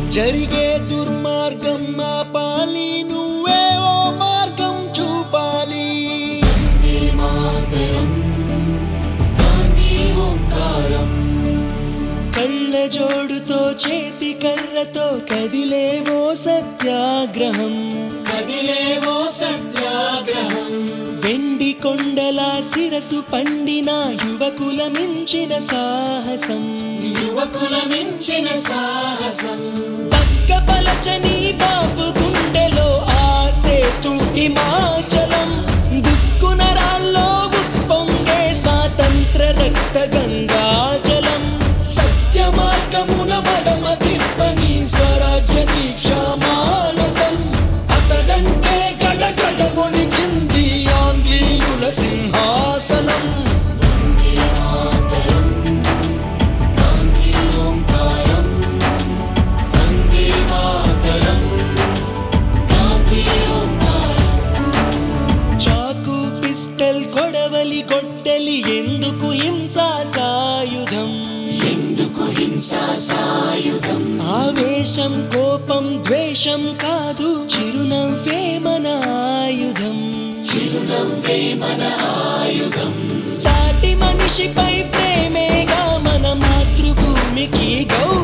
జరిగే దుర్మార్గం ఆపాలి నువ్వే ఓ మార్గం చూపాలి కళ్ళ జోడుతో చేతి కర్రతో కదిలేవో సత్యాగ్రహం కదిలేవో సత్యాగ్రహం వెండి కొండల శిరసు పండిన యువకుల మించిన సాహసం యువకుల మించిన సాహసం పక్కపలచని బాబు గుండెలో ఆసేతు హిమాచలం దుక్కున రాల్లో ఉప్పొంగే స్వాతంత్ర రక్త గంగాజలం సత్య మార్గమున మడమ తిప్పని స్వరాజ్య దీక్షా మానసం అతడంటే గడగడ వణికింది ఆంగ్లీయుల సింహాసనం చాకు పిస్టల్ కొడవలి గొడ్డలి ఎందుకు హింసా సాయుధం ఎందుకు హింసా సాయుధం ఆవేశం కోపం ద్వేషం కాదు చిరునవ్వే మన ఆయుధం చిరునవ్వే మన ఆయుధం సాటి మనిషిపై ప్రేమేగా మన మాతృభూమికి గౌరవం